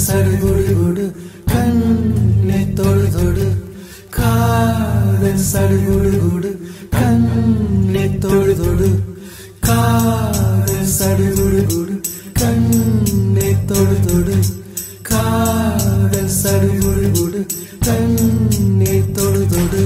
சடுகுடு குடு கண்ணை தொடு தொடு காதல் சடுகுடு குடு கண்ணை தொடு தொடு காதல் சடுகுடு குடு கண்ணை தொடு தொடு காதல் சடுகுடு குடு கண்ணை தொடு தொடு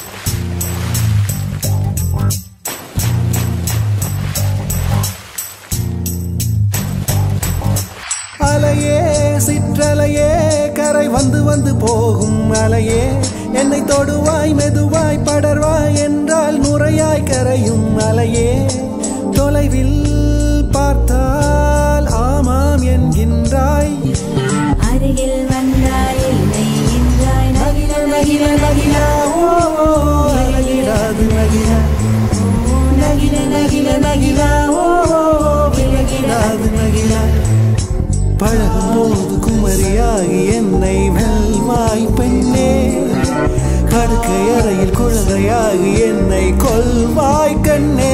அலையே சிற்றலையே கரை வந்து வந்து போகும் அலையே என்னை தொடுவாய் மெதுவாய் படர்வாய் என்றால் நுரையாய் கரையும் அலையே தொலைவில் பார்த்தால் ஆமாம் என்கின்றாய் அருகில் வந்தால் இல்லை என்றாய் நகில நகில நகில ஓ, ஓ, அழகிடாது நகிலா நகில நகில நகில ஓ, ஓ, விலகிடாது நகிலா பழகும் போது குமரியாகி என்னை வெல்வாய் பெண்ணே படுக்கை அறையில் குழந்தையாகி என்னை கொல்வாய் கண்ணே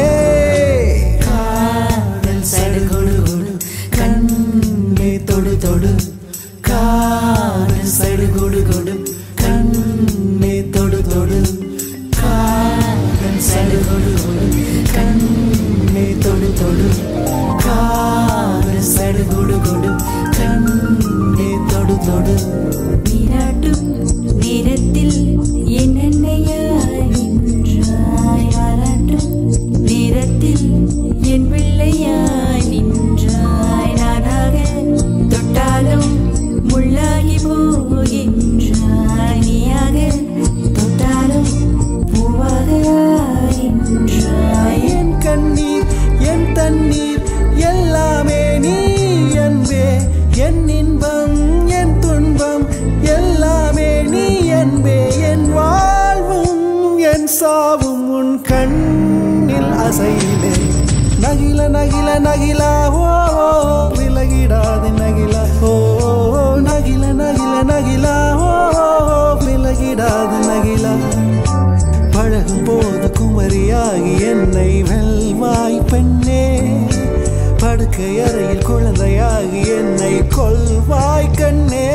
காதல் சடுகுடு குடு கண்ணே தொடு தொடு காதல் சடுகுடு குடு கண்ணே தொடு தொடு காதல் சடுகுடு குடு கண்ணே தொடு தொடு காதல் சடுகுடு குடு கண்ணே தொடு தொடு நீராட்டும் நேரத்தில் என் அன்னையாய் நின்றாய் ஆராட்டும் நேரத்தில் என் பிள்ளையாய் நின்றாய் நானாக தொட்டாலும் முள்ளாகி போகின்றாய் நீயாக தொட்டாலும் பூவாக ஆகின்றாய் என் கண்ணீர் என் தண்ணீர் எல்லாமே நீ அன்பே என் இன்பம் என் துன்பம் எல்லாமே நீ அன்பே என் வாழ்வும் என் சாவும் உன் கண்ணில் அசையிலே நகில நகில நகிலா ஓ ஓ, விலகிடாது நகிலா ஓ ஓ, நகில நகில நகிலா ஓ ஓ, விலகிடாது நகிலா பழகும் போது குமரியாகி என்னை வெல்வாய் பெண்ணே படுக்கை அறையில் குழந்தையாகி என்னை கொல்வாய் கண்ணே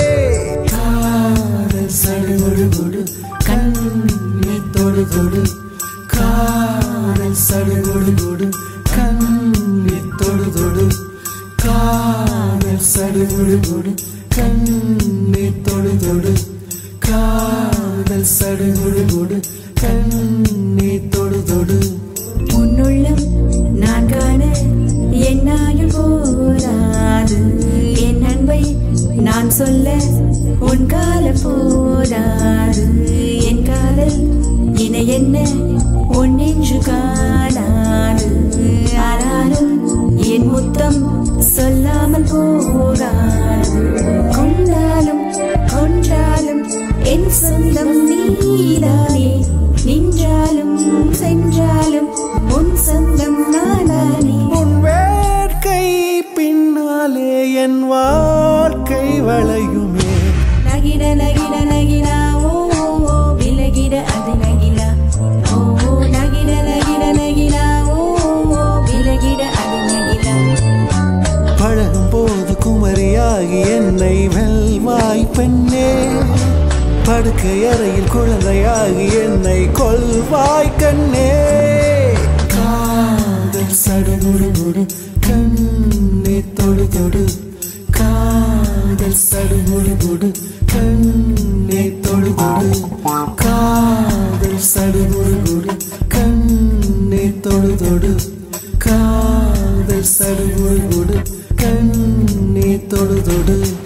காதல் சடுகுடு குடு கண்ணை தொடு தொடு காதல் சடுகுடு குடு கண்ணை தொடு தொடு காதல் சடுகுடு குடு கண்ணை தொடு தொடு காதல் சடுகுடு குடு கண்ணை தொடு தொடு உன்னுள்ளம் நான் காண என்னாயும் போராது என் அன்பை நான் சொல்ல உன் கால போராது என் காதல் இன என்ன ஒன்னென்று காணாது ஆனாலும் என் முத்தம் சொல்லாமல் போகாது கொண்டாலும் கொன்றாலும் என் சொந்தம் நீதானே நின்றாலும் சென்றாலும் உன் சொந்தம் நானானே உன் வேட்கை பின்னாலே என் வாழ்க்கை வளையுமே நகிட நகிட நகிடா ஓ ஓ, ஓ விலகிட அது நகிலா ஓ ஓ, நகிட நகிட நகிடா ஓ ஓ, ஓ விலகிட அது நகிலா பழகும் போது குமரியாகி என்னை வெல்வாய் பெண்ணே படுக்கை அறையில் குழந்தையாகி என்னை கொல்வாய் கண்ணே காதல் சடுகுடு குடு கண்ணே தொடு தொடு காதல் சடுகுடு குடு கண்ணே தொடு தொடு காதல் சடுகுடு குடு கண்ணே தொடு தொடு காதல் சடுகுடு குடு கண்ணே தொடு தொடு